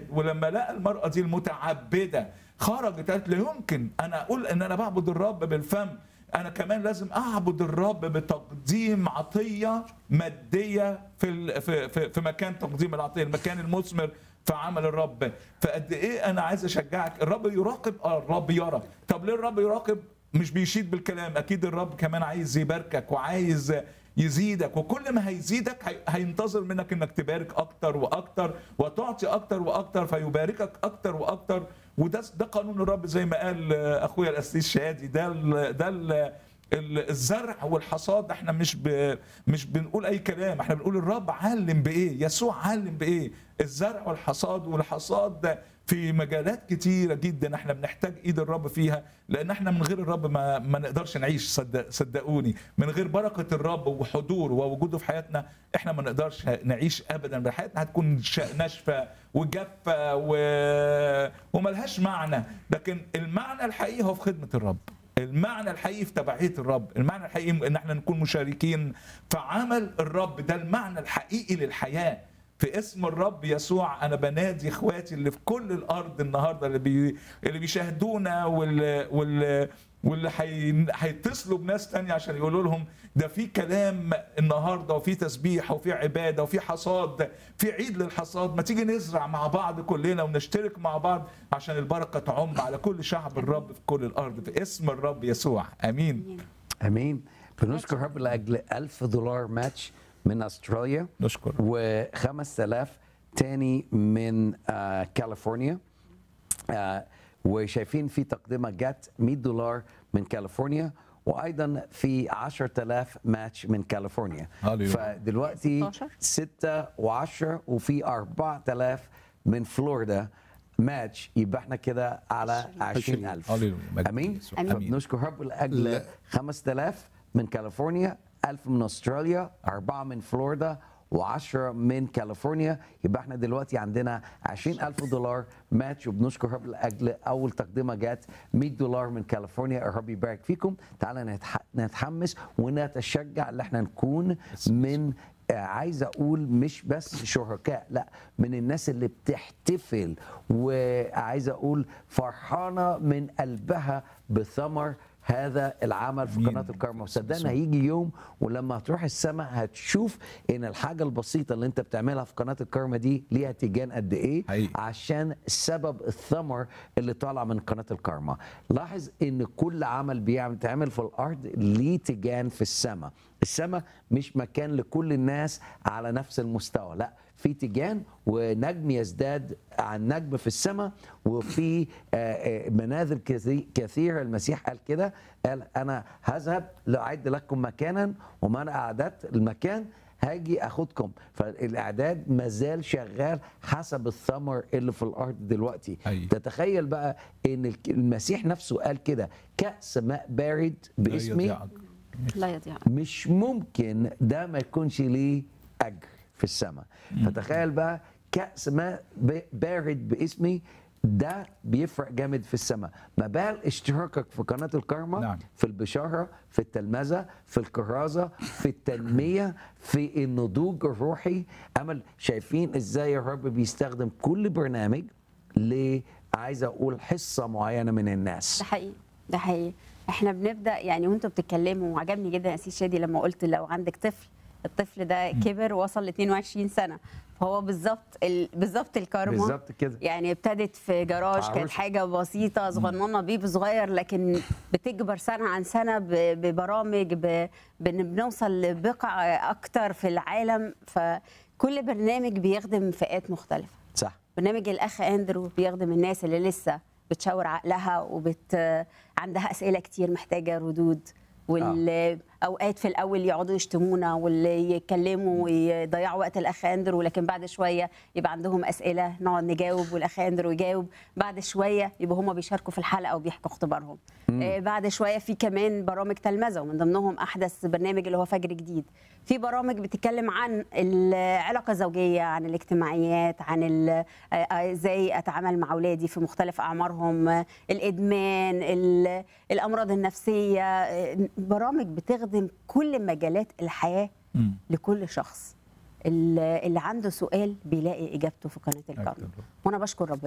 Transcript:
ولما لقى المراه دي المتعبده خرجت قالت لا يمكن انا اقول ان انا بعبد الرب بالفم انا كمان لازم اعبد الرب بتقديم عطيه ماديه في ال- في في, في مكان تقديم العطيه المكان المثمر في عمل الرب فقد ايه انا عايز اشجعك الرب يراقب اه الرب يرى طب ليه الرب يراقب مش بيشيد بالكلام اكيد الرب كمان عايز يباركك وعايز يزيدك وكل ما هيزيدك هي- هينتظر منك انك تبارك اكتر واكتر وتعطي اكتر واكتر فيباركك اكتر واكتر وده ده قانون الرب زي ما قال اخويا الاسيس شادي ده ال ده ال ال- الزرع والحصاد احنا مش ب... مش بنقول اي كلام احنا بنقول الرب علم بايه يسوع علم بايه الزرع والحصاد والحصاد ده في مجالات كتيره جدا احنا بنحتاج ايد الرب فيها لان احنا من غير الرب ما, ما نقدرش نعيش صدق صدقوني من غير بركه الرب وحضوره ووجوده في حياتنا احنا ما نقدرش نعيش ابدا حياتنا هتكون ش- ناشفه وجافه و... وملهاش معنى لكن المعنى الحقيقي هو في خدمه الرب المعنى الحقيقي في تبعيه الرب المعنى الحقيقي ان احنا نكون مشاركين في عمل الرب ده المعنى الحقيقي للحياه في اسم الرب يسوع انا بنادي اخواتي اللي في كل الارض النهارده اللي بي... اللي بيشاهدونا وال وال واللي حي... هيتصلوا بناس تانية عشان يقولوا لهم ده في كلام النهارده وفي تسبيح وفي عباده وفي حصاد في عيد للحصاد ما تيجي نزرع مع بعض كلنا ونشترك مع بعض عشان البركه تعم على كل شعب الرب في كل الارض في اسم الرب يسوع امين امين بنشكر رب لاجل 1000 دولار ماتش من استراليا نشكر و5000 تاني من آه كاليفورنيا آه وشايفين في تقدمه جت 100 دولار من كاليفورنيا وايضا في 10000 ماتش من كاليفورنيا هاليلويا. فدلوقتي 16. 6 و10 وفي 4000 من فلوريدا ماتش يبقى احنا كده على 20000 هاليلويا. مجد امين يسوع. أمين. آمين. نشكر رب لاجل لا. 5000 من كاليفورنيا 1000 من استراليا 4 من فلوريدا و10 من كاليفورنيا يبقى احنا دلوقتي عندنا 20000 دولار ماتش وبنشكر رب لاجل اول تقدمه جت 100 دولار من كاليفورنيا الرب يبارك فيكم تعالى نتح- نتحمس ونتشجع ان احنا نكون من آه، عايز اقول مش بس شركاء لا من الناس اللي بتحتفل وعايز اقول فرحانه من قلبها بثمر هذا العمل في أمين. قناه الكرمه وصدقنا هيجي يوم ولما هتروح السماء هتشوف ان الحاجه البسيطه اللي انت بتعملها في قناه الكرمه دي ليها تيجان قد ايه حقيقي. عشان سبب الثمر اللي طالع من قناه الكرمه لاحظ ان كل عمل بيعمل بيتعمل في الارض ليه تيجان في السماء السماء مش مكان لكل الناس على نفس المستوى لا في تيجان ونجم يزداد عن نجم في السماء وفي آه، آه، منازل كثي- كثيره المسيح قال كده قال انا هذهب لاعد لكم مكانا وما انا اعددت المكان هاجي اخدكم فالاعداد مازال شغال حسب الثمر اللي في الارض دلوقتي أي. تتخيل بقى ان الك- المسيح نفسه قال كده كاس ماء بارد لا باسمي يضيعك. لا يضيع مش ممكن ده ما يكونش ليه اجر في السماء فتخيل بقى كاس ماء ب- بارد باسمي ده بيفرق جامد في السماء ما بال اشتراكك في قناه الكرمه نعم. في البشاره في التلمذه في الكرازه في التنميه في النضوج الروحي امل شايفين ازاي الرب بيستخدم كل برنامج ل عايز اقول حصه معينه من الناس ده حقيقي ده حقيقي احنا بنبدا يعني وانتوا بتتكلموا وعجبني جدا يا سي شادي لما قلت لو عندك طفل الطفل ده كبر وصل ل 22 سنه فهو بالظبط ال... بالظبط الكارما بالظبط كده يعني ابتدت في جراج كانت عروسة. حاجه بسيطه صغننه بيبي صغير لكن بتكبر سنه عن سنه ب- ببرامج ب... بن- بنوصل لبقع اكتر في العالم فكل برنامج بيخدم فئات مختلفه صح برنامج الاخ اندرو بيخدم الناس اللي لسه بتشاور عقلها وبت عندها اسئله كتير محتاجه ردود والاوقات في الاول يقعدوا يشتمونا واللي يتكلموا ويضيعوا وقت الاخ اندرو ولكن بعد شويه يبقى عندهم اسئله نقعد نجاوب والاخ اندرو يجاوب بعد شويه يبقى هم بيشاركوا في الحلقه وبيحكوا اختبارهم آه بعد شويه في كمان برامج تلمذه ومن ضمنهم احدث برنامج اللي هو فجر جديد في برامج بتتكلم عن العلاقه الزوجيه عن الاجتماعيات عن ال- آه، آه، ازاي اتعامل مع اولادي في مختلف اعمارهم آه، الادمان ال- الامراض النفسيه آه، برامج بتخدم كل مجالات الحياه مم. لكل شخص اللي اللي عنده سؤال بيلاقي اجابته في قناه الكرم الرب. وانا بشكر ربنا